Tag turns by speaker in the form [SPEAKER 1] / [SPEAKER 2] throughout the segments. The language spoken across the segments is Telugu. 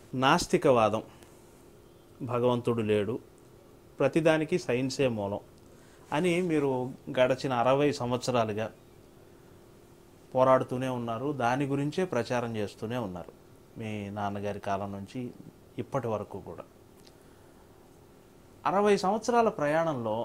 [SPEAKER 1] నాస్తికవాదం భగవంతుడు లేడు ప్రతిదానికి సైన్సే మూలం అని మీరు గడచిన అరవై సంవత్సరాలుగా పోరాడుతూనే ఉన్నారు దాని గురించే ప్రచారం చేస్తూనే ఉన్నారు మీ నాన్నగారి కాలం నుంచి ఇప్పటి వరకు కూడా అరవై సంవత్సరాల ప్రయాణంలో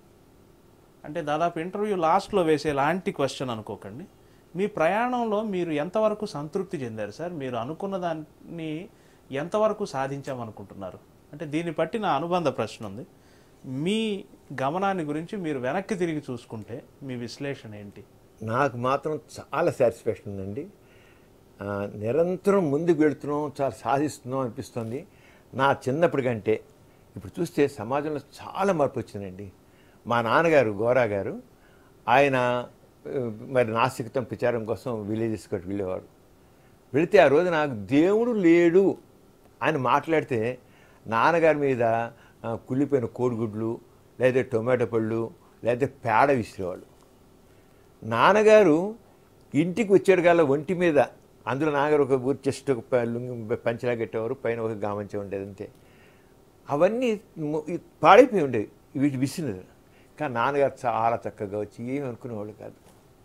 [SPEAKER 1] అంటే దాదాపు ఇంటర్వ్యూ లాస్ట్లో వేసే లాంటి క్వశ్చన్ అనుకోకండి మీ ప్రయాణంలో మీరు ఎంతవరకు సంతృప్తి చెందారు సార్ మీరు అనుకున్న దాన్ని ఎంతవరకు సాధించామనుకుంటున్నారు అంటే దీన్ని బట్టి నా అనుబంధ ప్రశ్న ఉంది మీ గమనాన్ని గురించి మీరు వెనక్కి తిరిగి చూసుకుంటే మీ విశ్లేషణ ఏంటి
[SPEAKER 2] నాకు మాత్రం చాలా సాటిస్ఫాక్షన్ ఉందండి ఆ, నిరంతరం ముందుకు వెళుతున్నాం చాలా సాధిస్తున్నాం అనిపిస్తుంది నా చిన్నప్పటి కంటే ఇప్పుడు చూస్తే సమాజంలో చాలా మార్పు వచ్చిందండి మా నాన్నగారు గోరా గారు ఆయన ఆ, మరి నాస్తికతం ప్రచారం కోసం విలేజెస్ కొట్టి వెళ్ళేవారు వెళితే ఆ రోజు నాకు దేవుడు లేడు అని మాట్లాడితే నాన్నగారి మీద ఆ, కుళ్ళిపోయిన కోడిగుడ్లు లేదా టొమాటో పళ్ళు లేదా పేడ విసిరేవాళ్ళు నాన్నగారు ఇంటికి వచ్చాడు గల ఒంటి మీద అందులో నాన్నగారు ఒక ఊరి చెస్ట్ ఒక ప- లుంగి పంచలా కట్టేవారు పైన ఒక గామంచం ఉండేది అంతే అవన్నీ ము- ఈ పాడైపోయి ఉండేవి వీటి విసినది కానీ నాన్నగారు చాలా చక్కగా వచ్చి ఏమి అనుకునేవాళ్ళు కాదు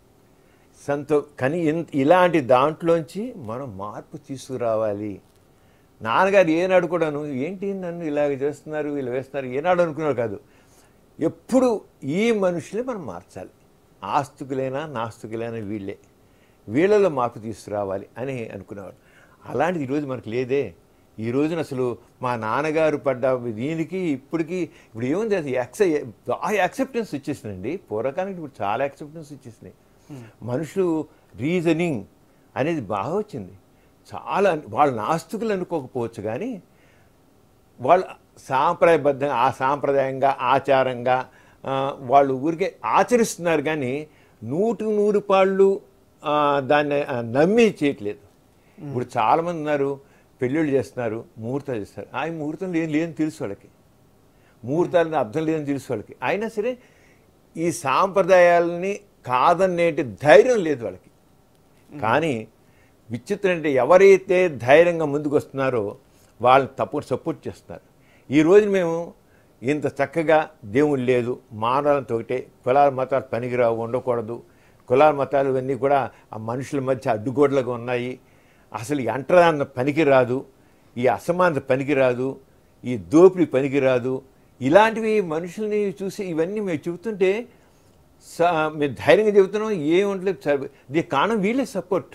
[SPEAKER 2] సంతో కానీ ఇంత ఇలాంటి దాంట్లోంచి మనం మార్పు తీసుకురావాలి నాన్నగారు ఏనాడు కూడాను ఏంటి నన్ను ఇలాగ చేస్తున్నారు ఇలా వేస్తున్నారు ఏనాడు అనుకున్నారు కాదు ఎప్పుడు ఈ మనుషులే మనం మార్చాలి ఆస్తికులైనా నాస్తికులైనా వీళ్ళే వీళ్ళలో మార్పు తీసుకురావాలి అని అనుకునేవాడు అలాంటిది ఈరోజు మనకు లేదే ఈ రోజున అసలు మా నాన్నగారు పడ్డ దీనికి ఇప్పటికి ఇప్పుడు ఏముంది అది యాక్సె బాగా యాక్సెప్టెన్స్ వచ్చేసిందండి పూర్వకానికి ఇప్పుడు చాలా యాక్సెప్టెన్స్ వచ్చేసినాయి మనుషులు రీజనింగ్ అనేది బాగా వచ్చింది చాలా వాళ్ళు నాస్తికులు అనుకోకపోవచ్చు కానీ వాళ్ళు సాంప్రదాయబద్ధంగా ఆ సాంప్రదాయంగా ఆచారంగా ఆ, వాళ్ళు ఊరికే ఆచరిస్తున్నారు కానీ నూటికి నూరు పాళ్ళు ఆ, దాన్ని ఆ, నమ్మి చేయట్లేదు ఇప్పుడు చాలామంది ఉన్నారు పెళ్ళిళ్ళు చేస్తున్నారు ముహూర్తాలు చేస్తారు ఆ ముహూర్తం లేని లేదని తెలుసు వాళ్ళకి ముహూర్తాలని అర్థం లేదని తెలుసు వాళ్ళకి అయినా సరే ఈ సాంప్రదాయాలని కాదనేటి ధైర్యం లేదు వాళ్ళకి కానీ విచిత్రం అంటే ఎవరైతే ధైర్యంగా ముందుకు వస్తున్నారో వాళ్ళని తప్పకుండా సపోర్ట్ చేస్తున్నారు ఈ రోజు మేము ఇంత చక్కగా దేవుడు లేదు మానవాలంతో ఒకటే కులాల మతాలు పనికిరావు ఉండకూడదు కులాల మతాలు ఇవన్నీ కూడా ఆ మనుషుల మధ్య అడ్డుగోడలుగా ఉన్నాయి అసలు ఈ అంటరాన్న పనికిరాదు ఈ అసమానత పనికిరాదు ఈ దోపిడీ పనికిరాదు ఇలాంటివి మనుషుల్ని చూసి ఇవన్నీ మేము చెబుతుంటే స- మేము ధైర్యంగా చెబుతున్నాం ఏముంటలేదు దీనికి కారణం వీళ్ళే సపోర్ట్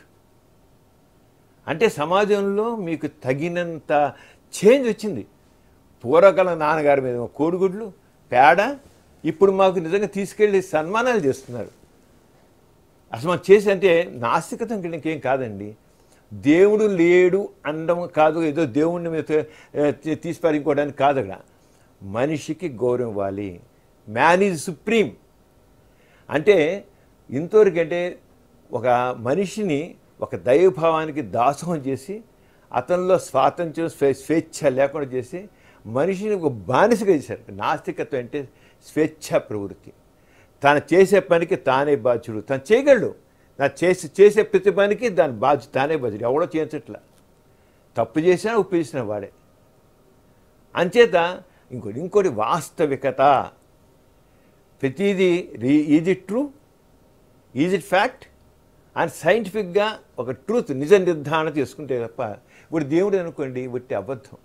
[SPEAKER 2] అంటే సమాజంలో మీకు తగినంత చేంజ్ వచ్చింది పూర్వకాలం నాన్నగారి మీద కోడిగుడ్లు పేడ ఇప్పుడు మాకు నిజంగా తీసుకెళ్ళి సన్మానాలు చేస్తున్నారు అసలు మనం చేసి అంటే నాస్తికత ఇంకా ఇంకేం కాదండి దేవుడు లేడు అనడం కాదు ఏదో దేవుడిని మీద తీ- తీసి పారించుకోవడానికి కాదు అక్కడ మనిషికి గౌరవం ఇవ్వాలి మ్యాన్ ఈజ్ సుప్రీం అంటే ఇంతవరకంటే ఒక మనిషిని ఒక దైవభావానికి దాసోహం చేసి అతనిలో స్వాతంత్ర్యం స్వే స్వేచ్ఛ లేకుండా చేసి మనిషిని ఒక బానిసగా చేశారు నాస్తికత్వం అంటే స్వేచ్ఛ ప్రవృత్తి తను చేసే పనికి తానే బాధ్యుడు తను చేయగలడు నా చేసి చేసే ప్రతి పనికి దాని బాధ్యత తానే బాధ్యుడు ఎవడో చేయించట్లా తప్పు చేసినా ఉప్పు చేసిన వాడే అంచేత ఇంకోటి ఇంకోటి వాస్తవికత ప్రతిదీ is it true is it fact and సైంటిఫిక్గా ఒక ట్రూత్ నిజ నిర్ధారణ చేసుకుంటే తప్ప ఇప్పుడు దేవుడు అనుకోండి ఒట్టి అబద్ధం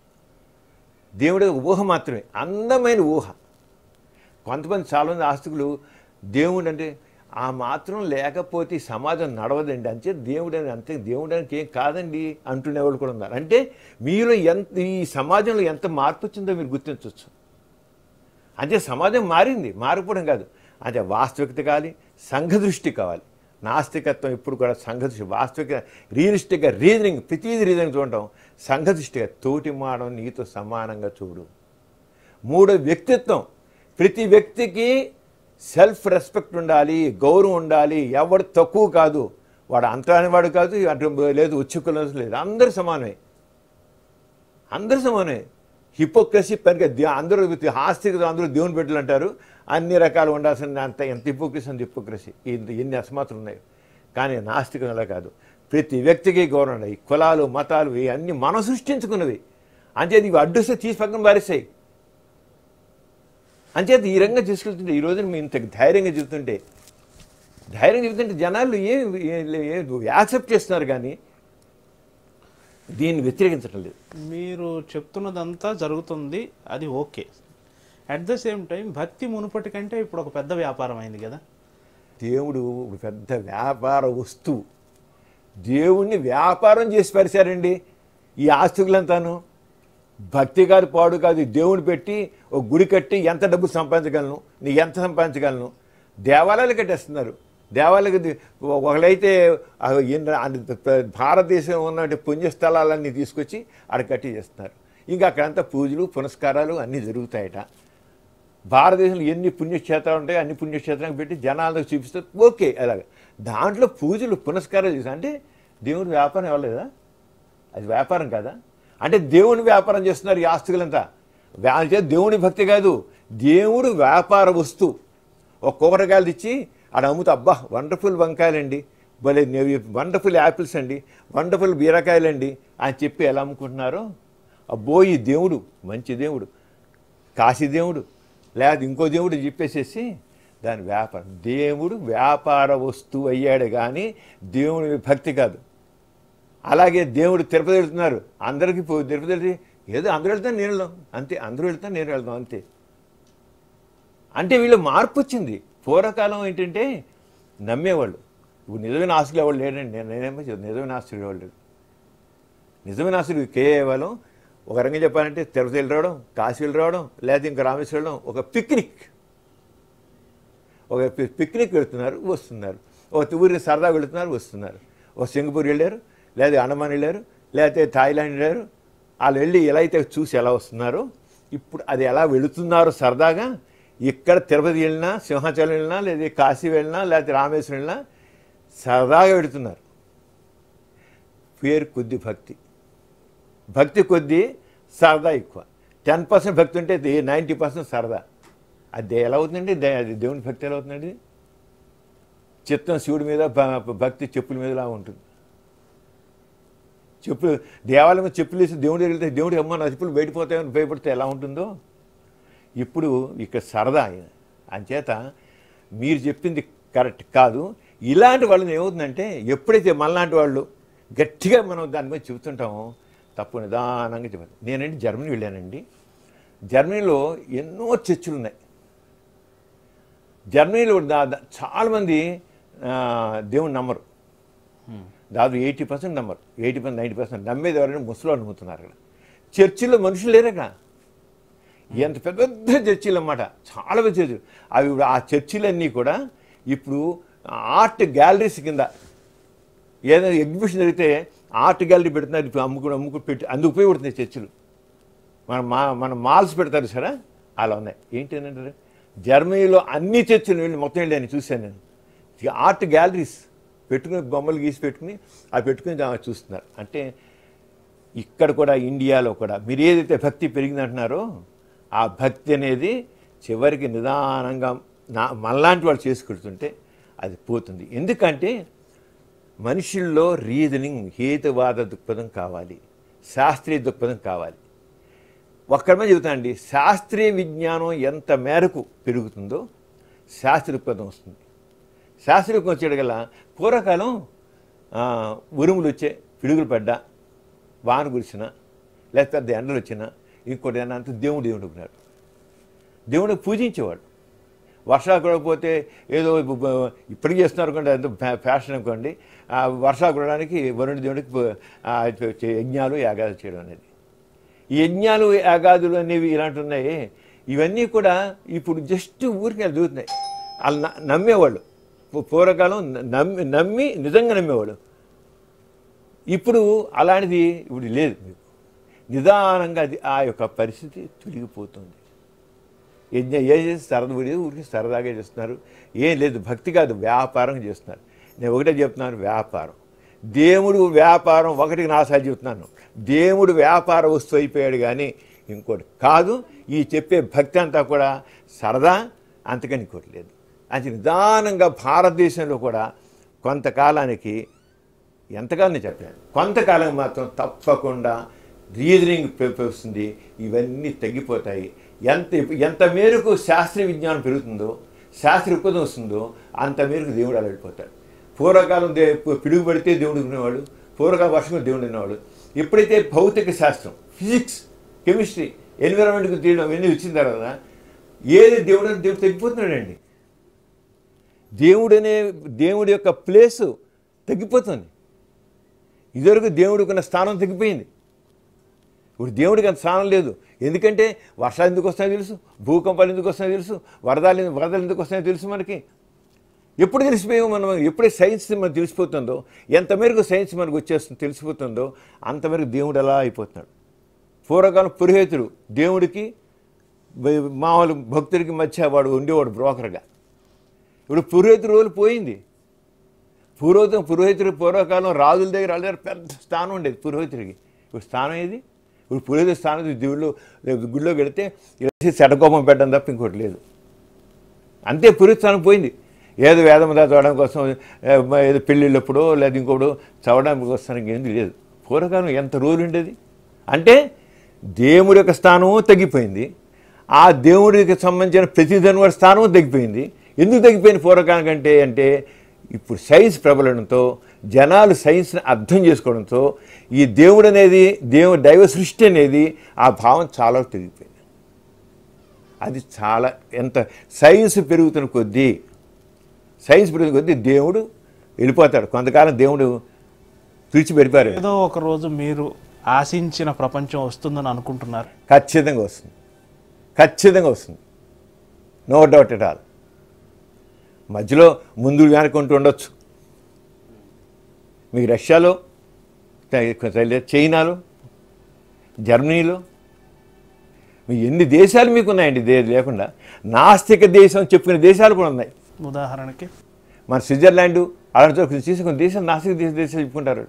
[SPEAKER 2] దేవుడు ఒక ఊహ మాత్రమే అందమైన ఊహ కొంతమంది చాలామంది ఆస్తికులు దేవుడు అంటే ఆ మాత్రం లేకపోతే ఈ సమాజం నడవదండి అంతే దేవుడు అని అంతే దేవుడు అని ఏం కాదండి అంటునే వాళ్ళు కూడా ఉన్నారు అంటే మీలో ఎంత ఈ సమాజంలో ఎంత మార్పు వచ్చిందో మీరు గుర్తించవచ్చు అంటే సమాజం మారింది మారిపోవడం కాదు అంటే వాస్తవికత కావాలి సంఘ దృష్టి కావాలి నాస్తికత్వం ఇప్పుడు కూడా సంఘ దృష్టి వాస్తవిక రియలిస్టిక్గా రీజనింగ్ ప్రతిదీ రీజనింగ్ చూడటం సంఘ దృష్టిగా తోటి మాడం నీతో సమానంగా చూడు మూడో వ్యక్తిత్వం ప్రతి వ్యక్తికి సెల్ఫ్ రెస్పెక్ట్ ఉండాలి గౌరవం ఉండాలి ఎవడు తక్కువ కాదు వాడు అంతరాని వాడు కాదు అటు లేదు ఉచ్చుకుల లేదు అందరు సమానమే అందరూ సమానమే హిపోక్రసీ పనికి దే- అందరూ ఆస్తికత అందరూ దేవుని బిడ్డలు అంటారు అన్ని రకాలు ఉండాల్సిన అంత ఎంత హిపోక్రసీ అంత హిపోక్రసీ ఇంత ఎన్ని అసమాతులు ఉన్నాయి కానీ నాస్తికం అలా కాదు ప్రతి వ్యక్తికి గౌరవం ఉన్నాయి కులాలు మతాలు ఇవన్నీ మనం సృష్టించుకున్నవి అంచేది ఇవి అడ్డుస్తే తీసి పక్కన పారేస్తాయి అంచేత ఈ రంగా తీసుకెళ్తుంటే ఈ రోజున మేము ఇంత ధైర్యంగా చెబుతుంటే ధైర్యం చెబుతుంటే జనాలు ఏం యాక్సెప్ట్ చేస్తున్నారు కానీ దీన్ని వ్యతిరేకించడం లేదు
[SPEAKER 1] మీరు చెప్తున్నదంతా జరుగుతుంది అది okay at the same time భక్తి మునుపటి కంటే ఇప్పుడు ఒక పెద్ద వ్యాపారం అయింది కదా
[SPEAKER 2] దేవుడు ఒక పెద్ద వ్యాపార వస్తువు దేవుణ్ణి వ్యాపారం చేసి పరిచారండి ఈ ఆస్తికులంతాను భక్తి కాదు పాడు కాదు దేవుని పెట్టి ఒక గుడి కట్టి ఎంత డబ్బు సంపాదించగలను నీ ఎంత సంపాదించగలను దేవాలయాలు కట్టేస్తున్నారు దేవాలయకు ది- ఒకళ్ళైతే ఆ ఎన్ని- అన్ని భారతదేశం ఉన్న పుణ్యస్థలాలన్నీ తీసుకొచ్చి ఆడ కట్టి చేస్తున్నారు ఇంకా అక్కడంతా పూజలు పునస్కారాలు అన్నీ జరుగుతాయట భారతదేశంలో ఎన్ని పుణ్యక్షేత్రాలు ఉంటాయో అన్ని పుణ్యక్షేత్రాలకు పెట్టి జనాలకు చూపిస్తే ఓకే అలాగ దాంట్లో పూజలు పునస్కారాలు చేసి అంటే దేవుడి వ్యాపారం ఇవ్వలేదా అది వ్యాపారం కాదా అంటే దేవుని వ్యాపారం చేస్తున్నారు ఈ ఆస్తులంతా వ్యా- అంటే దేవుని భక్తి కాదు దేవుడు వ్యాపార వస్తువు ఒక కూరగాయలు తెచ్చి ఆడ అమ్ముతా అబ్బా వండర్ఫుల్ వంకాయలండి భలే వండర్ఫుల్ యాపిల్స్ అండి వండర్ఫుల్ బీరకాయలండి అని చెప్పి ఎలా అమ్ముకుంటున్నారో అబ్బో ఈ దేవుడు మంచి దేవుడు కాశీ దేవుడు లేదా ఇంకో దేవుడు చెప్పేసేసి దాని వ్యాపారం దేవుడు వ్యాపార వస్తువు అయ్యాడు కానీ దేవుని భక్తి కాదు అలాగే దేవుడు తిరుపతి వెళ్తున్నారు అందరికీ పో- తిరుపతి వెళ్తే ఏదో అందరూ వెళ్తాను నేను వెళ్దాం అంతే అందరూ వెళ్తాను నేను వెళ్దాం అంతే అంటే వీళ్ళు మార్పు వచ్చింది పూర్వకాలం ఏంటంటే నమ్మేవాళ్ళు ఇప్పుడు నిజమైన ఆస్తులు ఎవరు లేరండి నేను నేనేమో చెప్తాను, నిజమైన ఆస్తులు ఎవరు లేరు నిజమైన ఆస్తులు కేవలం ఒక రంగం చెప్పాలంటే తిరుపతి వెళ్ళి రావడం కాశీ వెళ్ళి రావడం లేదా ఇంకా రామేశ్వరం వెళ్ళడం ఒక పిక్నిక్ ఒక పి- పిక్నిక్ వెళ్తున్నారు వస్తున్నారు ఒక ఊరికి సరదా వెళుతున్నారు వస్తున్నారు ఒక సింగపూర్ వెళ్ళారు లేదా అండమాన్ వెళ్ళారు లేకపోతే థాయిలాండ్ వెళ్ళారు వాళ్ళు వెళ్ళి ఎలా అయితే చూసి ఎలా వస్తున్నారో ఇప్పుడు అది ఎలా వెళుతున్నారో సరదాగా ఇక్కడ తిరుపతి వెళ్ళినా సింహాచలం వెళ్ళినా లేదా కాశీ వెళ్ళినా లేకపోతే రామేశ్వరం వెళ్ళినా సరదాగా వెళుతున్నారు పేరు కొద్ది భక్తి భక్తి కొద్దీ సరదా ఎక్కువ టెన్ పర్సెంట్ భక్తి ఉంటే నైంటీ పర్సెంట్ సరదా అది ఎలా అవుతుందండి దే- అది దేవుని భక్తి ఎలా అవుతుందండి చిత్తం శివుడి మీద భ- భక్తి చెప్పుల మీదలా ఉంటుంది చెప్పులు దేవాలయం మీద చెప్పులు వేసి దేవుడి దగ్గర వెళ్తే దేవుడి అమ్మ నా చెప్పులు బయటపోతాయని భయపడితే ఎలా ఉంటుందో ఇప్పుడు ఇక్కడ సరదా ఆయన అంచేత మీరు చెప్పింది కరెక్ట్ కాదు ఇలాంటి వాళ్ళని ఏమవుతుందంటే ఎప్పుడైతే మనలాంటి వాళ్ళు గట్టిగా మనం దాని మీద చెబుతుంటామో తప్పు నిదానంగా చెప్పాలి నేనండి జర్మనీ వెళ్ళానండి జర్మనీలో ఎన్నో చర్చిలు ఉన్నాయి జర్మనీలో దా- దా- చాలామంది ఆ, దేవుని నమ్మరు దాదాపు ఎయిటీ పర్సెంట్ నమ్మరు ఎయిటీ పర్సెంట్ నైంటీ పర్సెంట్ నమ్మేది ఎవరైనా ముసలు నమ్ముతున్నారు అక్కడ చర్చిలో మనుషులు లేరు అక్కడ ఎంత పెద్ద పెద్ద చర్చిలు అన్నమాట చాలా పెద్ద చర్చిలు అవి ఇప్పుడు ఆ చర్చిలన్నీ కూడా ఇప్పుడు ఆర్ట్ గ్యాలరీస్ కింద ఏదైనా ఎగ్జిబిషన్ జరిగితే ఆర్ట్ గ్యాలరీ పెడుతున్నారు ఇప్పుడు అమ్ముకుని అమ్ముకుని పెట్టి అందుకు ఉపయోగపడుతున్నాయి చర్చిలు మన మా మన మాల్స్ పెడతారు సరే అలా ఉన్నాయి ఏంటి అని అంటారు జర్మనీలో అన్ని చర్చిలు వెళ్ళి మొత్తం వెళ్ళి అని చూశాను నేను ఇక ఆర్ట్ గ్యాలరీస్ పెట్టుకుని బొమ్మలు గీసి పెట్టుకుని అవి పెట్టుకుని దా- చూస్తున్నారు అంటే ఇక్కడ కూడా ఇండియాలో కూడా మీరు ఏదైతే భక్తి పెరిగిందంటున్నారో ఆ భక్తి అనేది చివరికి నిదానంగా నా మనలాంటి వాళ్ళు చేసుకెడుతుంటే అది పోతుంది ఎందుకంటే మనుషుల్లో రీజనింగ్ హేతువాద దృక్పథం కావాలి శాస్త్రీయ దృక్పథం కావాలి ఒక్కడమే చెబుతానండి శాస్త్రీయ విజ్ఞానం ఎంత మేరకు పెరుగుతుందో శాస్త్రీయ దృక్పథం వస్తుంది శాస్త్రీయ దృక్పథం వచ్చేటగల పూర్వకాలం ఆ, ఉరుములు వచ్చే పిడుగులు పడ్డా వాన కురిసిన లేకపోతే పెద్ద ఎండలు వచ్చినా ఇంకోటి ఏమన్నా అంటే దేవుడు దేవుడు అనుకున్నాడు దేవుడిని పూజించేవాడు వర్షాలు కురకపోతే ఏదో బ- బ- ఇప్పటికీ చేస్తున్నారు అనుకోండి ఎంతో ఫ్యా- ఫ్యాషన్ అనుకోండి ఆ వర్షాలు కురడానికి వరుణుడి దేవుడికి ప- ఆ చే- యజ్ఞాలు యాగాలు చేయడం అనేది ఈ యజ్ఞాలు యాగాదులు అనేవి ఇలాంటి ఉన్నాయి ఇవన్నీ కూడా ఇప్పుడు జస్ట్ ఊరికి దూరుతున్నాయి వాళ్ళు న- నమ్మేవాళ్ళు పూ- పూర్వకాలం నమ్మి నమ్మి నిజంగా నమ్మేవాళ్ళు ఇప్పుడు అలాంటిది ఇప్పుడు లేదు మీకు నిదానంగా అది ఆ యొక్క పరిస్థితి తొలగిపోతుంది యజ్ఞం ఏ చేసి సరదా ఊరి ఊరికి సరదాగా చేస్తున్నారు ఏం లేదు భక్తి కాదు వ్యాపారం చేస్తున్నారు నేను ఒకటే చెప్తున్నాను వ్యాపారం దేవుడు వ్యాపారం ఒకటికి నాసారి చెప్తున్నాను దేవుడు వ్యాపార వస్తువు అయిపోయాడు కానీ ఇంకోటి కాదు ఈ చెప్పే భక్తి అంతా కూడా సరదా అంతకని ఇంకోటి లేదు అది నిదానంగా భారతదేశంలో కూడా కొంతకాలానికి ఎంతకాలం నేను చెప్పాను కొంతకాలం మాత్రం తప్పకుండా రీజనింగ్ వస్తుంది ఇవన్నీ తగ్గిపోతాయి ఎంత ఎంత మేరకు శాస్త్రీయ విజ్ఞానం పెరుగుతుందో శాస్త్ర ఉపదం వస్తుందో అంత మేరకు దేవుడు అలా వెళ్ళిపోతాడు పూర్వకాలం దే పిడుగు పడితే దేవుడు ఉన్నవాడు పూర్వకాలం వర్షం దేవుడు ఉన్నవాడు ఎప్పుడైతే భౌతిక శాస్త్రం ఫిజిక్స్ కెమిస్ట్రీ ఎన్విరాన్మెంట్కి తీయడం అవన్నీ వచ్చిన తర్వాత ఏది దేవుడు అని దేవుడు తగ్గిపోతున్నాడండి దేవుడు అనే దేవుడి యొక్క ప్లేసు తగ్గిపోతుంది ఇదివరకు దేవుడికి ఉన్న స్థానం తగ్గిపోయింది ఇప్పుడు దేవుడికి అంత స్థానం లేదు ఎందుకంటే వర్షాలు ఎందుకు వస్తాయో తెలుసు భూకంపాలు ఎందుకు వస్తాయో తెలుసు వరదలు వరదలు ఎందుకు వస్తాయో తెలుసు మనకి ఎప్పుడు తెలిసిపోయామో మనం ఎప్పుడే సైన్స్ మనకు తెలిసిపోతుందో ఎంత మేరకు సైన్స్ మనకు వచ్చేస్తుంది తెలిసిపోతుందో అంత మేరకు దేవుడు ఎలా అయిపోతున్నాడు పూర్వకాలం పురోహితుడు దేవుడికి బ- మామూలు భక్తుడికి మధ్య వాడు ఉండేవాడు బ్రోకర్గా ఇప్పుడు పురోహితుడు రోజులు పోయింది పురోహితం పురోహితుడు పూర్వకాలం రాజుల దగ్గర వాళ్ళ దగ్గర పెద్ద స్థానం ఉండేది పురోహితుడికి ఇప్పుడు స్థానం ఏది ఇప్పుడు పురోహిత స్థానం దేవుళ్ళు గుడిలో వెళితే ఇలా శటకోపం పెట్టడం తప్ప ఇంకోటి లేదు అంతే పురోహిత స్థానం పోయింది ఏదో వేదమదా చదవడం కోసం ఏ, మ- ఏదో పెళ్ళిళ్ళప్పుడో లేదా ఇంకోడు చదవడానికి వస్తానికి ఏంది లేదు పూర్వకాలం ఎంత రోజులు ఉండేది అంటే దేవుడి యొక్క స్థానము తగ్గిపోయింది ఆ దేవుడికి సంబంధించిన ప్రతి ధనువాడి స్థానము తగ్గిపోయింది ఎందుకు తగ్గిపోయింది పూర్వకాలం కంటే అంటే ఇప్పుడు సైన్స్ ప్రబలడంతో జనాలు సైన్స్ని అర్థం చేసుకోవడంతో ఈ దేవుడు అనేది దేవుడు దైవ సృష్టి అనేది ఆ భావం చాలా తగ్గిపోయింది అది చాలా ఎంత సైన్స్ పెరుగుతున్న కొద్దీ సైన్స్ పెరుగుతున్న కొద్దీ దేవుడు వెళ్ళిపోతాడు కొంతకాలం దేవుడు విడిచిపెట్టిపారు
[SPEAKER 1] ఏదో ఒక రోజు మీరు ఆశించిన ప్రపంచం వస్తుందని అనుకుంటున్నారు
[SPEAKER 2] ఖచ్చితంగా వస్తుంది ఖచ్చితంగా వస్తుంది నో డౌట్ ఎట్ ఆల్ మధ్యలో ముందు వెనకుంటూ ఉండొచ్చు మీకు రష్యాలో త- చైనాలో జర్మనీలో మీ ఎన్ని దేశాలు మీకు ఉన్నాయండి దే లేకుండా నాస్తిక దేశం చెప్పుకునే దేశాలు కూడా ఉన్నాయి
[SPEAKER 1] ఉదాహరణకి
[SPEAKER 2] మన స్విట్జర్లాండ్ అలాంటి చోట్ల చేసి కొన్ని దేశాలు నాస్తిక దేశ దేశాలు చెప్పుకుంటారు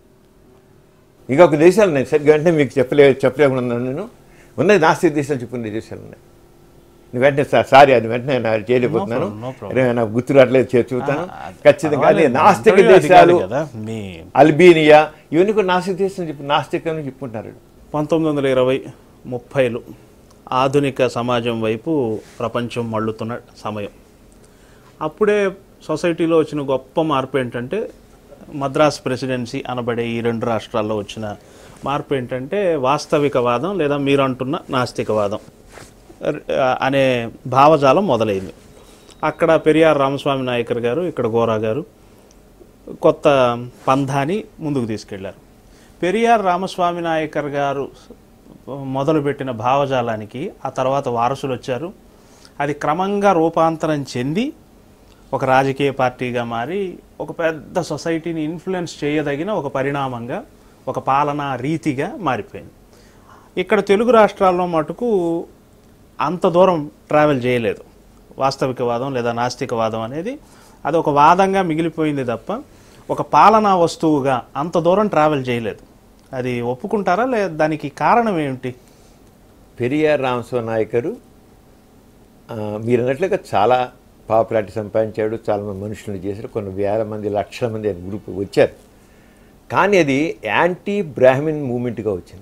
[SPEAKER 2] ఇంకా ఒక దేశాలు ఉన్నాయి సరిగ్గా వెంటనే మీకు చెప్పలే చెప్పలేకుండా ఉన్నాను నేను ఉన్నాయి నాస్తిక దేశాలు చెప్పుకునే దేశాలు ఉన్నాయి నువ్వు వెంటనే సా- సారీ అది వెంటనే నేను చేయలేకపోతున్నాను
[SPEAKER 1] No problem, no problem.
[SPEAKER 2] అరే, నాకు గుర్తు రావట్లేదు చే- చెబుతాను
[SPEAKER 1] ఆ, అది
[SPEAKER 2] ఖచ్చితంగా అదే
[SPEAKER 1] పర్వాలేదు.
[SPEAKER 2] నాస్తిక
[SPEAKER 1] ఇంటర్వ్యూ అది
[SPEAKER 2] దేశాలు
[SPEAKER 1] కాదు కదా మీ
[SPEAKER 2] అల్బీనియా ఇవన్నీ కూడా నాస్తిక దేశం చెప్పి నాస్తికం అని చెప్పుకుంటారు
[SPEAKER 1] పంతొమ్మిది వందల ఇరవై ముప్పైలు ఆధునిక సమాజం వైపు ప్రపంచం మళ్ళుతున్న సమయం అప్పుడే సొసైటీలో వచ్చిన గొప్ప మార్పు ఏంటంటే మద్రాస్ ప్రెసిడెన్సీ అనబడే ఈ రెండు రాష్ట్రాల్లో వచ్చిన మార్పు ఏంటంటే వాస్తవికవాదం లేదా మీరు అంటున్న నాస్తికవాదం ర- అనే భావజాలం మొదలైంది అక్కడ పెరియార్ రామస్వామి నాయకర్ గారు ఇక్కడ గోరా గారు కొత్త పంధాని ముందుకు తీసుకెళ్లారు పెరియార్ రామస్వామి నాయకర్ గారు మొదలుపెట్టిన భావజాలానికి ఆ తర్వాత వారసులు వచ్చారు అది క్రమంగా రూపాంతరం చెంది ఒక రాజకీయ పార్టీగా మారి ఒక పెద్ద సొసైటీని ఇన్ఫ్లుయెన్స్ చేయదగిన ఒక పరిణామంగా ఒక పాలనా రీతిగా మారిపోయింది ఇక్కడ తెలుగు రాష్ట్రాల్లో మటుకు అంత దూరం ట్రావెల్ చేయలేదు వాస్తవికవాదం లేదా నాస్తికవాదం అనేది అది ఒక వాదంగా మిగిలిపోయింది తప్ప ఒక పాలనా వస్తువుగా అంత దూరం ట్రావెల్ చేయలేదు అది ఒప్పుకుంటారా లేదా దానికి కారణం ఏమిటి
[SPEAKER 2] పెరియార్ రామస్వామి నాయకరు ఆ, మీరు అన్నట్లుగా చాలా పాపులారిటీ సంపాదించాడు చాలా మంది మనుషులను చేశారు కొన్ని వేల మంది లక్షల మంది ఆయన గ్రూప్ వచ్చారు కానీ అది యాంటీ బ్రాహ్మిన్ మూమెంట్గా వచ్చింది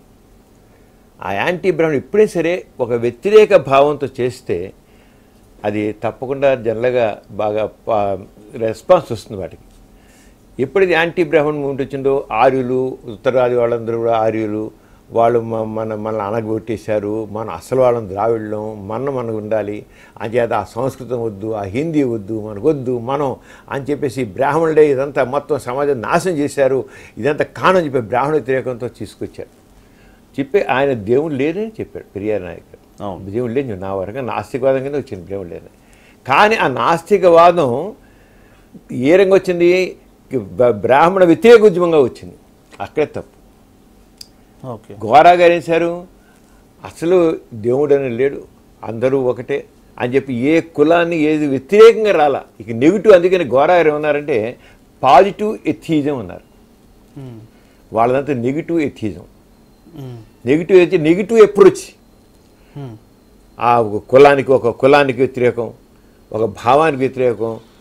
[SPEAKER 2] ఆ యాంటీ బ్రాహ్మణ్ ఎప్పుడే సరే ఒక వ్యతిరేక భావంతో చేస్తే అది తప్పకుండా జనరల్గా బాగా రెస్పాన్స్ వస్తుంది వాటికి ఎప్పుడైతే యాంటీ బ్రాహ్మణ్ మూమెంట్ వచ్చిందో ఆర్యులు ఉత్తరాది వాళ్ళందరూ కూడా ఆర్యులు వాళ్ళు మ- మన మనల్ని అనగొట్టేశారు మన అసలు వాళ్ళని ద్రావిడలం మన మనకు ఉండాలి అంచేత ఆ సంస్కృతం వద్దు ఆ హిందీ వద్దు మనకు వద్దు మనం అని చెప్పేసి బ్రాహ్మణుడే ఇదంతా మొత్తం సమాజం నాశనం చేశారు ఇదంతా కానని చెప్పి బ్రాహ్మణ వ్యతిరేకంతో తీసుకొచ్చారు చెప్పి ఆయన దేవుడు లేదని చెప్పాడు పెరియార్ నాయక్
[SPEAKER 1] అవును.
[SPEAKER 2] దేవుడు లేదు నా వరకు నాస్తికవాదం కింద వచ్చింది దేవుడు లేదని కానీ ఆ నాస్తికవాదం ఏ రంగు వచ్చింది బ- బ్రాహ్మణ వ్యతిరేక ఉద్యమంగా వచ్చింది అక్కడే తప్పు
[SPEAKER 1] ఓకే
[SPEAKER 2] గోరా గారు ఏం చేశారు అసలు దేవుడు అని లేడు అందరూ ఒకటే అని చెప్పి ఏ కులాన్ని ఏది వ్యతిరేకంగా రాలా ఇక నెగిటివ్ అందుకని గోరా గారు ఏమన్నారంటే పాజిటివ్ ఎథీజం అన్నారు
[SPEAKER 1] ఉమ్,
[SPEAKER 2] వాళ్ళదంతా నెగిటివ్ ఎథీజం
[SPEAKER 1] ఉమ్,
[SPEAKER 2] నెగిటివ్ అయితే నెగిటివ్ అప్రోచ్
[SPEAKER 1] ఉమ్,
[SPEAKER 2] ఆ ఒక కులానికి ఒక కులానికి వ్యతిరేకం ఒక భావానికి వ్యతిరేకం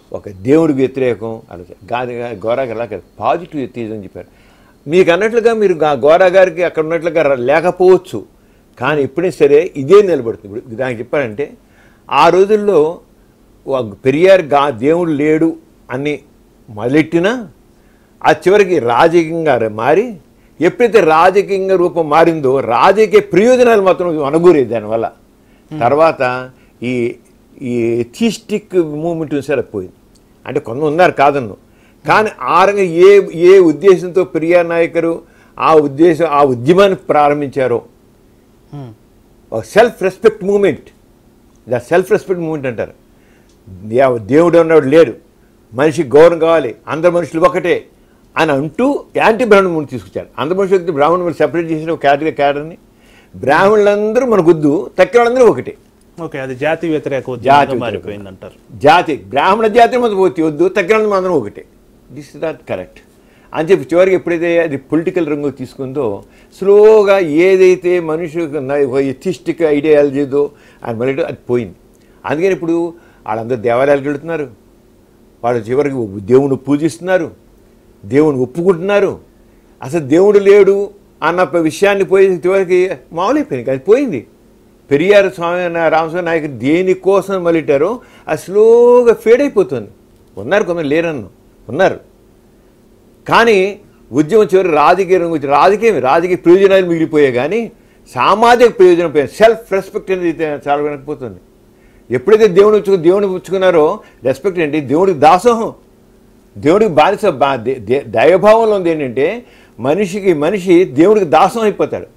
[SPEAKER 2] ఒక దేవుడికి వ్యతిరేకం అలా గాది గోరా గారు అలా కాదు పాజిటివ్ ఎథిజం అని చెప్పారు మీకు అన్నట్లుగా మీరు గా- గోరా గారికి అక్కడ ఉన్నట్లుగా ర- లేకపోవచ్చు కానీ ఎప్పుడైనా సరే ఇదే నిలబడుతుంది ఇప్పుడు దానికి చెప్పారంటే ఆ రోజుల్లో ఒక పెరియార్ గా దేవుడు లేడు అని మొదలెట్టినా ఆ చివరికి రాజకీయంగా మారి ఎప్పుడైతే రాజకీయంగా రూపం మారిందో రాజకీయ ప్రయోజనాలు మాత్రం అనుగూరేది దానివల్ల తర్వాత ఈ ఈ ఎథిస్టిక్ మూమెంట్ సరే పోయింది అంటే కొంత ఉన్నారు కాదన్ను కానీ ఆ రకంగా ఏ ఏ ఉద్దేశంతో పెరియార్ నాయకరు ఆ ఉద్దేశం ఆ ఉద్యమాన్ని ప్రారంభించారో
[SPEAKER 1] ఉమ్,
[SPEAKER 2] ఒక self respect movement the self respect movement అంటారు దే- దేవుడు అన్నవాడు లేడు మనిషికి గౌరవం కావాలి అందరు మనుషులు ఒకటే అని అంటూ యాంటీ బ్రాహ్మణ మూమెంట్ తీసుకొచ్చారు అందరు మనుషులకి బ్రాహ్మణ మూమెంట్ సెపరేట్ చేసిన ఒక కేటగిరీ క్యాడర్ని బ్రాహ్మణులందరూ మన గుద్దు తక్కిన వాళ్ళందరూ ఒకటే
[SPEAKER 1] ఓకే అది జాతి వ్యతిరేక
[SPEAKER 2] జాతి
[SPEAKER 1] ఉద్యమంగా
[SPEAKER 2] వ్యతిరేక.
[SPEAKER 1] మారిపోయింది అంటారు
[SPEAKER 2] జాతి బ్రాహ్మణ జాతి మన పోతే వద్దు తగ్గిన మాత్రం ఒకటే దిస్ ఇస్ నాట్ కరెక్ట్ అని చెప్పి చివరికి ఎప్పుడైతే అది పొలిటికల్ రంగు తీసుకుందో స్లోగా ఏదైతే మనిషి ఎథిస్టిక్ ఐడియాలజీదో అని మళ్ళీ అది పోయింది అందుకని ఇప్పుడు వాళ్ళందరూ దేవాలయాలకు వెళుతున్నారు వాళ్ళు చివరికి దేవుని పూజిస్తున్నారు దేవుని ఒప్పుకుంటున్నారు అసలు దేవుడు లేడు అన్న ప- విషయాన్ని పోయి చివరికి మామూలైపోయింది అది పోయింది పెరియార్ స్వామి నా- రామస్వామి నాయకుడు దేనికోసం మళ్ళిట్టారో అది స్లోగా ఫేడ్ అయిపోతుంది ఉన్నారు కొందరు లేరన్ను ఉన్నారు కానీ ఉద్యమం చివరి రాజకీయ రంగు వచ్చి రాజకీయం రాజకీయ ప్రయోజనాలు మిగిలిపోయాయి కానీ సామాజిక ప్రయోజనం పోయింది సెల్ఫ్ రెస్పెక్ట్ అనేది చాలా వెనకపోతుంది ఎప్పుడైతే దేవుని వచ్చుకు దేవుని పుచ్చుకున్నారో రెస్పెక్ట్ ఏంటి దేవుడికి దాసోహం దేవుడికి బానిస బా దే- దే- దైవభావంలో ఉంది ఏంటంటే మనిషికి మనిషి దేవుడికి దాసం అయిపోతాడు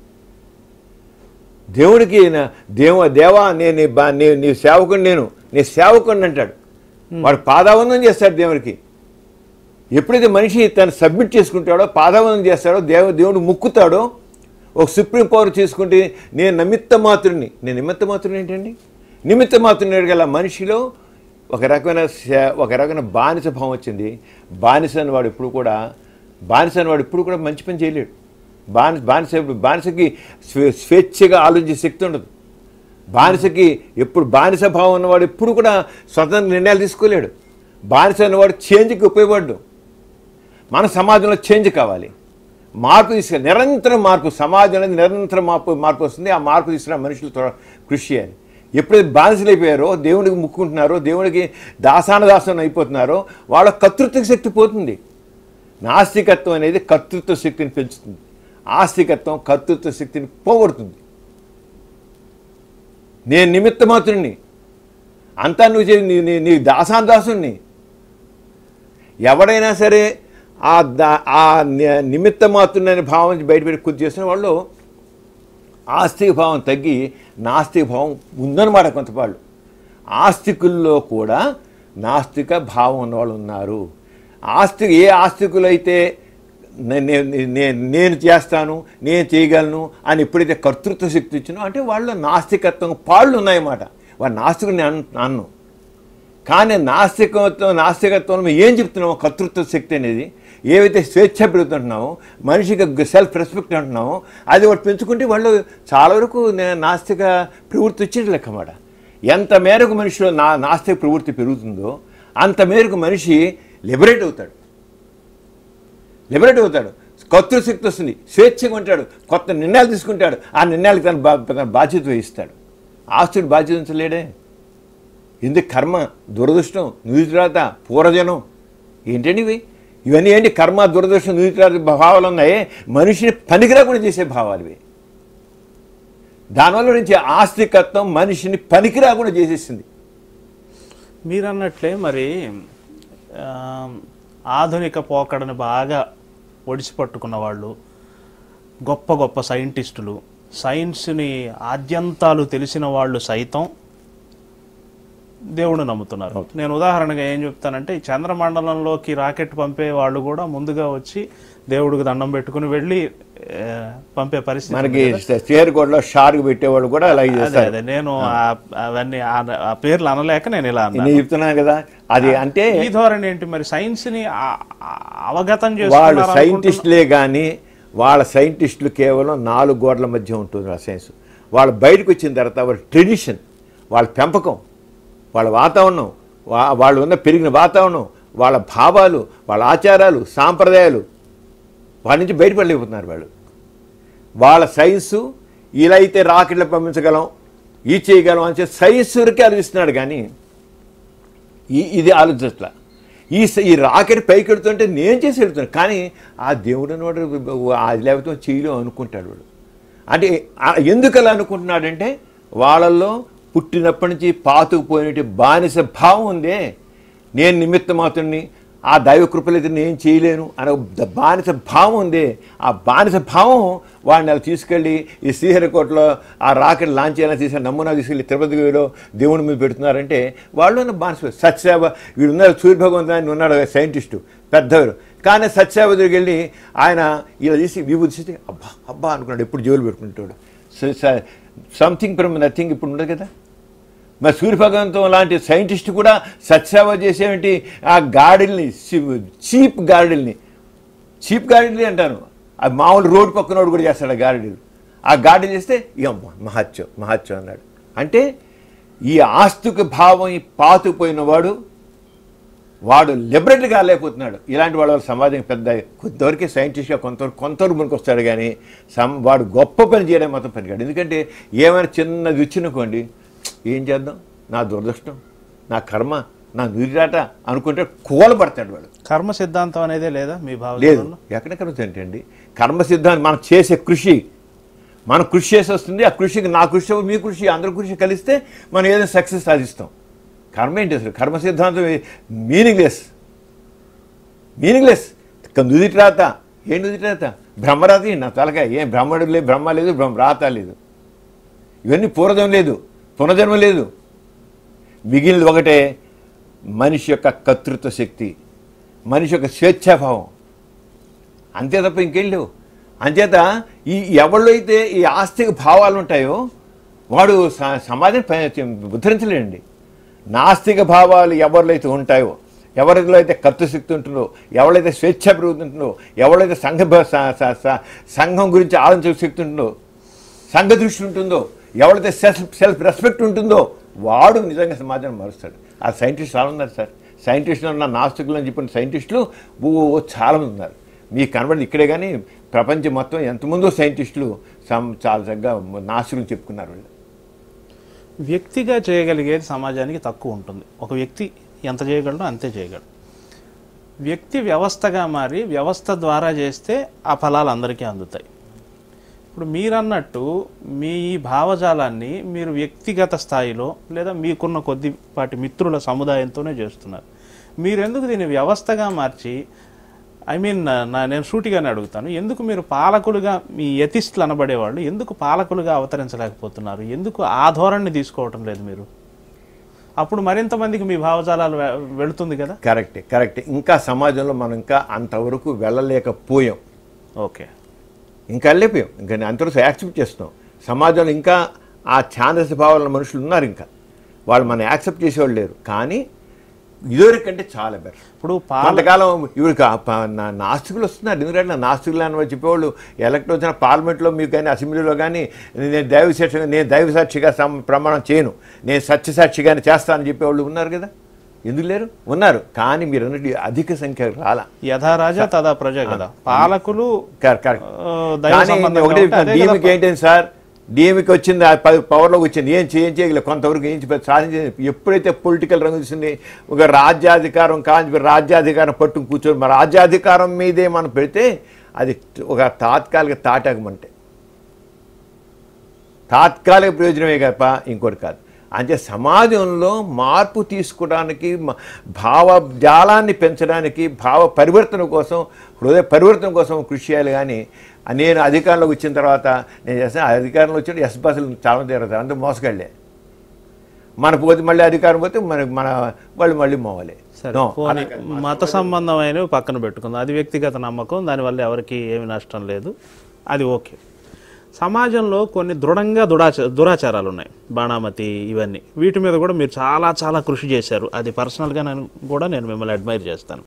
[SPEAKER 2] దేవుడికి నా- దేవ దేవా నేను నీ బా- నీ నీ సేవకుని నేను నీ సేవకుని అంటాడు వాడు పాదావందనం చేస్తాడు దేవుడికి ఎప్పుడైతే మనిషి తను సబ్మిట్ చేసుకుంటాడో పాదావందనం చేస్తాడో దేవ దేవుడు ముక్కుతాడో ఒక సుప్రీం పవర్ చేసుకుంటే నేను నిమిత్త మాత్రుని నేను నిమిత్త మాత్రుని ఏంటండి నిమిత్త మాత్రుని గల మనిషిలో ఒక రకమైన శ- ఒక రకమైన బానిస భావం వచ్చింది బానిస అని వాడు ఇప్పుడు కూడా బానిస అని వాడు ఇప్పుడు కూడా మంచి పని చేయలేడు బానిస బానిస బానిసకి స్వే- స్వేచ్ఛగా ఆలోచించే శక్తి ఉండదు బానిసకి ఎప్పుడు బానిస భావం ఉన్నవాడు ఎప్పుడు కూడా స్వతంత్ర నిర్ణయాలు తీసుకోలేడు బానిస అన్నవాడు చేంజ్కి ఉపయోగపడ్డు మన సమాజంలో చేంజ్ కావాలి మార్పు తీసుకు నిరంతరం మార్పు సమాజం అనేది నిరంతరం మార్పు మార్పు వస్తుంది ఆ మార్పు తీసుకున్న మనుషులు త్వర- కృషి చేయాలి ఎప్పుడైతే బానిసలు అయిపోయారో దేవుడికి ముక్కుంటున్నారో దేవుడికి దాసాన దాసం అయిపోతున్నారో వాళ్ళ కర్తృత్వ శక్తి పోతుంది నాస్తికత్వం అనేది కర్తృత్వ శక్తిని పెంచుతుంది ఆస్తికత్వం కర్తృత్వ శక్తిని పోగొడుతుంది నేను నిమిత్త మాత్రుణ్ణి అంతా నువ్వు చే నీ నీ- నీ దాసాన్ దాసుని ఎవడైనా సరే ఆ దా ఆ ని- నిమిత్త మాత్రుని భావం నుంచి బయటపెట్టి కొద్ది చేసిన వాళ్ళు ఆస్తిక భావం తగ్గి నాస్తిక భావం ఉందన్నమాట కొంతవాళ్ళు ఆస్తికుల్లో కూడా నాస్తిక భావం ఉన్నవాళ్ళు ఉన్నారు ఆస్తి ఏ ఆస్తికులైతే నే- నే- నే- నేను చేస్తాను నేను చేయగలను అని ఎప్పుడైతే కర్తృత్వ శక్తి ఇచ్చినో అంటే వాళ్ళు నాస్తికత్వం పాళ్ళు ఉన్నాయన్నమాట వాడు నాస్తికుడు నేను అన్- అన్ను కానీ నాస్తికత్వం నాస్తికత్వంలో ఏం చెప్తున్నామో కర్తృత్వ శక్తి అనేది ఏవైతే స్వేచ్ఛ పెరుగుతుంటున్నామో మనిషికి సెల్ఫ్ రెస్పెక్ట్ అంటున్నామో అది వాడు పెంచుకుంటే వాళ్ళు చాలా వరకు నే- నాస్తిక ప్రవృత్తి వచ్చింది లెక్కమాట ఎంత మేరకు మనిషిలో నా నాస్తిక ప్రవృత్తి పెరుగుతుందో అంత మేరకు మనిషి లిబరేట్ అవుతాడు లిబరేట్ అవుతాడు కొత్త శక్తి వస్తుంది స్వేచ్ఛగా ఉంటాడు కొత్త నిర్ణయాలు తీసుకుంటాడు ఆ నిర్ణయాలకు తన బా తన బాధ్యత వహిస్తాడు ఆస్తుడు బాధ్యత ఉంచలేడే ఎందుకు కర్మ దురదృష్టం నుదిరాత పూర్వజనం ఏంటండి ఇవి ఇవన్నీ ఏంటి కర్మ దురదృష్టం నుదిరాత భావాలు ఉన్నాయి మనిషిని పనికిరాకుండా చేసే భావాలు ఇవి దానివల్ల నుంచి ఆస్తికత్వం మనిషిని పనికిరాకుండా చేసేసింది
[SPEAKER 1] మీరు అన్నట్లే మరి ఆ, ఆధునిక పోకడని బాగా ఒడిసి పట్టుకున్న వాళ్ళు గొప్ప గొప్ప సైంటిస్టులు సైన్స్ని ఆద్యంతాలు తెలిసిన వాళ్ళు సైతం దేవుడు నమ్ముతున్నారు నేను ఉదాహరణగా ఏం చెప్తానంటే ఈ చంద్రమండలంలోకి రాకెట్ పంపే వాళ్ళు కూడా ముందుగా వచ్చి దేవుడికి దండం పెట్టుకుని వెళ్ళి ఆ, పంపే పరిస్థితి
[SPEAKER 2] మనకి చేరుకోటలో షార్క్ పెట్టేవాళ్ళు కూడా అలాగే
[SPEAKER 1] అదే
[SPEAKER 2] చేస్తారు
[SPEAKER 1] అదే నేను ఆ- అవన్నీ ఆ- ఆ పేర్లు అనలేక నేను ఇలా అన్నాను
[SPEAKER 2] నేను చెప్తున్నాను కదా అది అంటే
[SPEAKER 1] ఈ ధోరణి ఏంటి మరి సైన్స్ ని ఆ- ఆ- అవగతం
[SPEAKER 2] వాళ్ళు
[SPEAKER 1] చేస్తున్నారు అనుకుంటున్నా-
[SPEAKER 2] సైంటిస్టులే కానీ వాళ్ళ సైంటిస్టులు కేవలం నాలుగు గోడల మధ్య ఉంటుంది ఆ సైన్స్ వాళ్ళు బయటకు వచ్చిన తర్వాత వాళ్ళ ట్రెడిషన్ వాళ్ళ పెంపకం వాళ్ళ వాతావరణం వా- వాళ్ళు ఉన్న పెరిగిన వాతావరణం వాళ్ళ భావాలు వాళ్ళ ఆచారాలు సాంప్రదాయాలు వాళ్ళ నుంచి బయటపడలేకపోతున్నారు వాళ్ళు వాళ్ళ సైన్సు ఇలా అయితే రాకెట్లు పంపించగలం ఈ చేయగలం అని చెప్పి సైన్స్ వరకే ఆలోచిస్తున్నాడు కానీ ఈ ఇది ఆలోచించట్లా ఈ స- ఈ రాకెట్ పైకి వెళ్తుంటే నేను చేసి వెళ్తున్నాను కానీ ఆ దేవుడు వాడు అది లేకపోతే చేయలేం అనుకుంటాడు వాడు అంటే ఆ- ఎందుకు అలా అనుకుంటున్నాడంటే వాళ్ళల్లో పుట్టినప్పటి నుంచి పాతుకుపోయినట్టు బానిస భావం ఉందే నేను నిమిత్త మాత్రుని ఆ దైవ కృపలైతే నేను చేయలేను అనే ఒక బానిస భావం ఉంది ఆ బానిస భావం వాడిని అలా తీసుకెళ్ళి ఈ శ్రీహరికోటలో ఆ రాకెట్ లాంచ్ చేయాలని తీసుకెళ్ళి నమూనా తీసుకెళ్ళి తిరుపతిలో దేవుని మీద పెడుతున్నారంటే వాళ్ళు ఉన్న బానిస సత్యసేవ వీడు ఉన్నారు సూర్యభగవంతు ఆయన ఉన్నాడు సైంటిస్టు పెద్దవారు కానీ సత్యసేవ దగ్గరికి వెళ్ళి ఆయన ఇలా తీసి విభూతి తీసి అబ్బా అబ్బా అనుకున్నాడు ఎప్పుడు జోలు పెట్టుకుంటాడు సంథింగ్ ఫ్రమ్ నథింగ్ ఇప్పుడు ఉండదు కదా మరి సూర్యభగవంతం లాంటి సైంటిస్ట్ కూడా సత్సేవ చేసేమిటి ఆ గాడిల్ని చీప్ గాడిల్ని చీప్ గాడిల్ని అంటాను ఆ మామూలు రోడ్డు పక్కనోడు కూడా చేస్తాడు ఆ గాడిలు ఆ గాడిలు చేస్తే ఇక మహత్యం మహత్యం అన్నాడు అంటే ఈ ఆస్తిక భావం ఈ పాతుకుపోయిన వాడు వాడు లిబరేట్గా లేకపోతున్నాడు ఇలాంటి వాళ్ళ వల్ల సమాజం పెద్ద కొంతవరకే సైంటిస్ట్గా కొంతవరకు కొంతవరకు మనకు వస్తాడు కానీ సమ్ వాడు గొప్ప పని చేయడం మాత్రం పనికాడు ఎందుకంటే ఏమైనా చిన్నది వచ్చినకోండి ఏం చేద్దాం నా దురదృష్టం నా కర్మ నా నురిరాట అనుకుంటే కూలబడతాడు వాడు
[SPEAKER 1] కర్మ సిద్ధాంతం అనేదే లేదా మీ
[SPEAKER 2] లేదు
[SPEAKER 1] భావజాలంలో
[SPEAKER 2] ఎక్కడెక్కడ ఏంటండి కర్మ సిద్ధాంతం మనం చేసే కృషి మనం కృషి చేసి వస్తుంది ఆ కృషికి నా కృషి మీ కృషి అందరి కృషి కలిస్తే మనం ఏదైనా సక్సెస్ సాధిస్తాం కర్మ ఏంటి అసలు కర్మ సిద్ధాంతం మీనింగ్లెస్ మీనింగ్లెస్ నుదిటి రాత ఏం నుదిటి రాత బ్రహ్మరాత ఏంటి? నా తలకాయ ఏం బ్రహ్మడు లేదు బ్రహ్మ లేదు బ్రహ్మ రాత లేదు ఇవన్నీ పూర్వజం లేదు పునర్జన్మ లేదు మిగిలినది ఒకటే మనిషి యొక్క కర్తృత్వ శక్తి మనిషి యొక్క స్వేచ్ఛాభావం అంతే తప్ప ఇంకేం లేవు అంచేత ఈ ఎవరిలో అయితే ఈ ఆస్తిక భావాలు ఉంటాయో వాడు స- సమాజం ప- ఉద్ధరించలేడండి నాస్తిక భావాలు ఎవరిలో అయితే ఉంటాయో ఎవరిలో అయితే కర్తశక్తి ఉంటుందో ఎవరైతే స్వేచ్ఛ పెరుగుతుంటుందో ఎవరైతే సంఘ భ- స- స- స- సంఘం గురించి ఆలోచించే శక్తి ఉంటుందో సంఘ దృష్టి ఉంటుందో ఎవరైతే సెల్ఫ్ సెల్ఫ్ రెస్పెక్ట్ ఉంటుందో వాడు నిజంగా సమాజాన్ని మారుస్తాడు ఆ సైంటిస్ట్ చాలా ఉన్నారు సార్ సైంటిస్టులు ఉన్న నాస్తికులు అని చెప్పిన సైంటిస్టులు ఓ చాలా మంది ఉన్నారు మీకు కనబడింది ఇక్కడే కానీ ప్రపంచం మొత్తం ఎంతమందో సైంటిస్టులు సమ్ చాలా చక్కగా నాస్తికులు చెప్పుకున్నారు వీళ్ళు
[SPEAKER 1] వ్యక్తిగా చేయగలిగేది సమాజానికి తక్కువ ఉంటుంది ఒక వ్యక్తి ఎంత చేయగలడో అంతే చేయగలడు వ్యక్తి వ్యవస్థగా మారి వ్యవస్థ ద్వారా చేస్తే ఆ ఫలాలు అందరికీ అందుతాయి ఇప్పుడు మీరన్నట్టు మీ ఈ భావజాలాన్ని మీరు వ్యక్తిగత స్థాయిలో లేదా మీకున్న కొద్దిపాటి మిత్రుల సముదాయంతోనే చేస్తున్నారు మీరెందుకు దీన్ని వ్యవస్థగా మార్చి ఐ మీన్ నా నేను సూటిగానే అడుగుతాను ఎందుకు మీరు పాలకులుగా మీ యతిస్టులు అనబడేవాళ్ళు ఎందుకు పాలకులుగా అవతరించలేకపోతున్నారు ఎందుకు ఆ ధోరణిని తీసుకోవటం లేదు మీరు అప్పుడు మరింత మందికి మీ భావజాలాలు వె- వెళుతుంది కదా
[SPEAKER 2] కరెక్టే కరెక్టే ఇంకా సమాజంలో మనం ఇంకా అంతవరకు వెళ్ళలేకపోయాం
[SPEAKER 1] ఓకే
[SPEAKER 2] ఇంకా వెళ్ళిపోయాం ఇంకా అంతవరకు యాక్సెప్ట్ చేస్తున్నాం సమాజంలో ఇంకా ఆ ఛాందస భావాల మనుషులు ఉన్నారు ఇంకా వాళ్ళు మనం యాక్సెప్ట్ చేసేవాళ్ళు లేరు కానీ ఇదివరకంటే చాలా బెటర్
[SPEAKER 1] ఇప్పుడు పాల
[SPEAKER 2] కొంతకాలం ఇవి నాస్తికులు వస్తున్నారు ఎందుకంటే నాస్తికులు అని చెప్పేవాళ్ళు ఎలక్ట్ వచ్చిన పార్లమెంట్లో మీకు కానీ అసెంబ్లీలో కానీ నేను దైవ సాక్షిగా నేను దైవ సాక్షిగా సమ- ప్రమాణం చేయను నేను సత్యసాక్షిగానే చేస్తానని చెప్పేవాళ్ళు ఉన్నారు కదా ఎందుకు లేరు ఉన్నారు కానీ మీరు అన్నట్టు అధిక సంఖ్య రాలా
[SPEAKER 1] యథా రాజా తదా ప్రజ కదా పాలకులు
[SPEAKER 2] కరెక్ట్ కరెక్ట్
[SPEAKER 1] ఆ, దైవ
[SPEAKER 2] కానీ
[SPEAKER 1] సంబంధంగా
[SPEAKER 2] ఒకటి
[SPEAKER 1] ఉంటే అదే కదా
[SPEAKER 2] డీఎంకి ఏంటంటే సార్ డీఎంకి వచ్చింది ఆ ప- పవర్లోకి వచ్చింది ఏం చేయం చేయగలేదు కొంతవరకు ఏం చేయ- సాధించింది ఎప్పుడైతే పొలిటికల్ రంగు వచ్చింది ఒక రాజ్యాధికారం కాని రాజ్యాధికారం పట్టుకు కూర్చొని మన రాజ్యాధికారం మీదే మనం పెడితే అది ఒక తాత్కాలిక తాటాకమంటే తాత్కాలిక ప్రయోజనమే తప్ప ఇంకోటి కాదు అంటే సమాజంలో మార్పు తీసుకోవడానికి మ- భావజాలాన్ని పెంచడానికి భావ పరివర్తన కోసం హృదయ పరివర్తన కోసం కృషి చేయాలి కానీ నేను అధికారంలోకి వచ్చిన తర్వాత నేను చేస్తాను అధికారంలో వచ్చి ఎస్ బస్సులు చాలా తిరుగుతారు అంత మోసగాళ్ళే మన పోతే మళ్ళీ అధికారం పోతే మన మన వాళ్ళు మళ్ళీ మోవాలి
[SPEAKER 1] సరే
[SPEAKER 2] No,
[SPEAKER 1] పోనీ
[SPEAKER 2] అలా కాదు.
[SPEAKER 1] మత సంబంధమైనవి పక్కన పెట్టుకుందాం అది వ్యక్తిగత నమ్మకం దానివల్ల ఎవరికి ఏమి నష్టం లేదు అది ఓకే సమాజంలో కొన్ని దృఢంగా దురాచ దురాచారాలు ఉన్నాయి బాణామతి ఇవన్నీ వీటి మీద కూడా మీరు చాలా చాలా కృషి చేశారు అది పర్సనల్గా నేను కూడా నేను మిమ్మల్ని అడ్మైర్ చేస్తాను